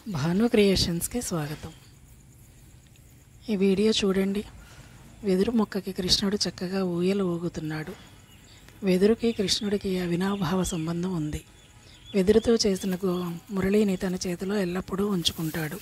భాను క్రియేషన్స్కి స్వాగతం ఈ వీడియో చూడండి వెదురు మొక్కకి కృష్ణుడు చక్కగా ఊయల ఊగుతున్నాడు వెదురుకి కృష్ణుడికి అవినాభావ సంబంధం ఉంది వెదురుతో చేసిన గో మురళిని తన చేతిలో ఎల్లప్పుడూ ఉంచుకుంటాడు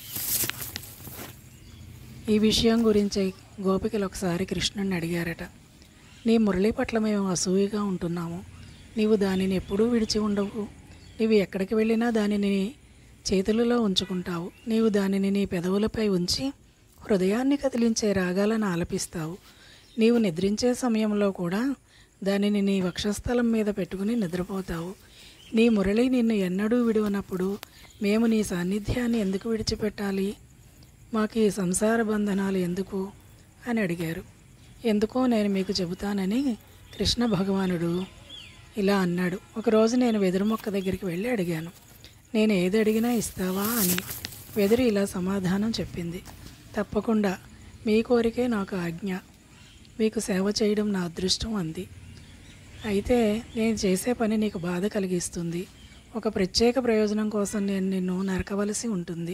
ఈ విషయం గురించి గోపికలు ఒకసారి కృష్ణుడిని అడిగారట నీ మురళి పట్ల మేము అసూయగా ఉంటున్నాము నీవు దానిని ఎప్పుడూ విడిచి ఉండవు నీవు ఎక్కడికి వెళ్ళినా దానిని చేతులలో ఉంచుకుంటావు నీవు దానిని నీ పెదవులపై ఉంచి హృదయాన్ని కదిలించే రాగాలను ఆలపిస్తావు నీవు నిద్రించే సమయంలో కూడా దానిని నీ వక్షస్థలం మీద పెట్టుకుని నిద్రపోతావు నీ మురళి నిన్ను ఎన్నడూ విడువనప్పుడు మేము నీ సాన్నిధ్యాన్ని ఎందుకు విడిచిపెట్టాలి మాకు ఈ సంసార బంధనాలు ఎందుకు అని అడిగారు ఎందుకో నేను మీకు చెబుతానని కృష్ణ భగవానుడు ఇలా అన్నాడు ఒకరోజు నేను వెదురు మొక్క దగ్గరికి వెళ్ళి అడిగాను నేను ఏది అడిగినా ఇస్తావా అని వెదురు ఇలా సమాధానం చెప్పింది తప్పకుండా మీ కోరికే నాకు ఆజ్ఞ మీకు సేవ చేయడం నా అదృష్టం అంది అయితే నేను చేసే పని నీకు బాధ కలిగిస్తుంది ఒక ప్రత్యేక ప్రయోజనం కోసం నేను నిన్ను నరకవలసి ఉంటుంది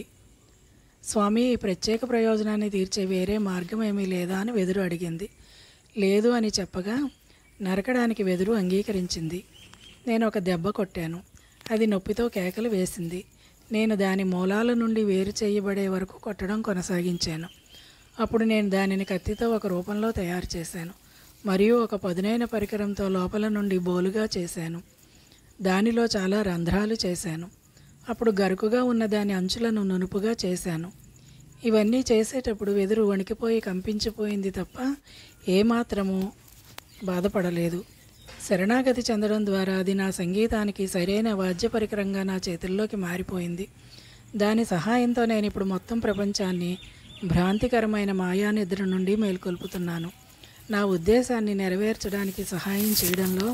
స్వామి ఈ ప్రత్యేక ప్రయోజనాన్ని తీర్చే వేరే మార్గం ఏమీ లేదా అని వెదురు అడిగింది లేదు అని చెప్పగా నరకడానికి వెదురు అంగీకరించింది నేను ఒక దెబ్బ కొట్టాను అది నొప్పితో కేకలు వేసింది నేను దాని మూలాల నుండి వేరు చేయబడే వరకు కొట్టడం కొనసాగించాను అప్పుడు నేను దానిని కత్తితో ఒక రూపంలో తయారు చేశాను మరియు ఒక పదునైన పరికరంతో లోపల నుండి బోలుగా చేశాను దానిలో చాలా రంధ్రాలు చేశాను అప్పుడు గరుకుగా ఉన్న దాని అంచులను నునుపుగా చేశాను ఇవన్నీ చేసేటప్పుడు వెదురు వణికిపోయి కంపించిపోయింది తప్ప ఏమాత్రము బాధపడలేదు శరణాగతి చెందడం ద్వారా అది నా సంగీతానికి సరైన వాద్య పరికరంగా నా చేతుల్లోకి మారిపోయింది దాని సహాయంతో నేను ఇప్పుడు మొత్తం ప్రపంచాన్ని భ్రాంతికరమైన మాయా నిద్ర నుండి మేల్కొల్పుతున్నాను నా ఉద్దేశాన్ని నెరవేర్చడానికి సహాయం చేయడంలో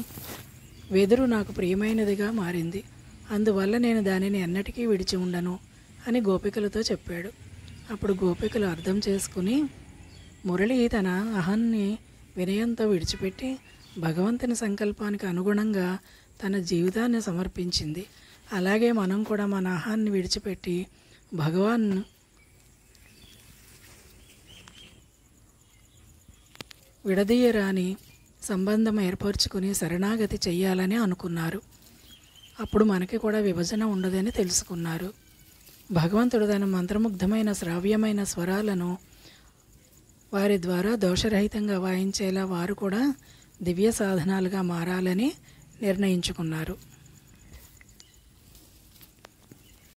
వెదురు నాకు ప్రియమైనదిగా మారింది అందువల్ల నేను దానిని ఎన్నటికీ విడిచి ఉండను అని గోపికలతో చెప్పాడు అప్పుడు గోపికలు అర్థం చేసుకుని మురళి తన అహాన్ని వినయంతో విడిచిపెట్టి భగవంతుని సంకల్పానికి అనుగుణంగా తన జీవితాన్ని సమర్పించింది అలాగే మనం కూడా మన అహాన్ని విడిచిపెట్టి భగవాన్ విడదీయరాని సంబంధం ఏర్పరచుకుని శరణాగతి చెయ్యాలని అనుకున్నారు అప్పుడు మనకి కూడా విభజన ఉండదని తెలుసుకున్నారు భగవంతుడు తన మంత్రముగ్ధమైన శ్రావ్యమైన స్వరాలను వారి ద్వారా దోషరహితంగా వాయించేలా వారు కూడా దివ్య సాధనాలుగా మారాలని నిర్ణయించుకున్నారు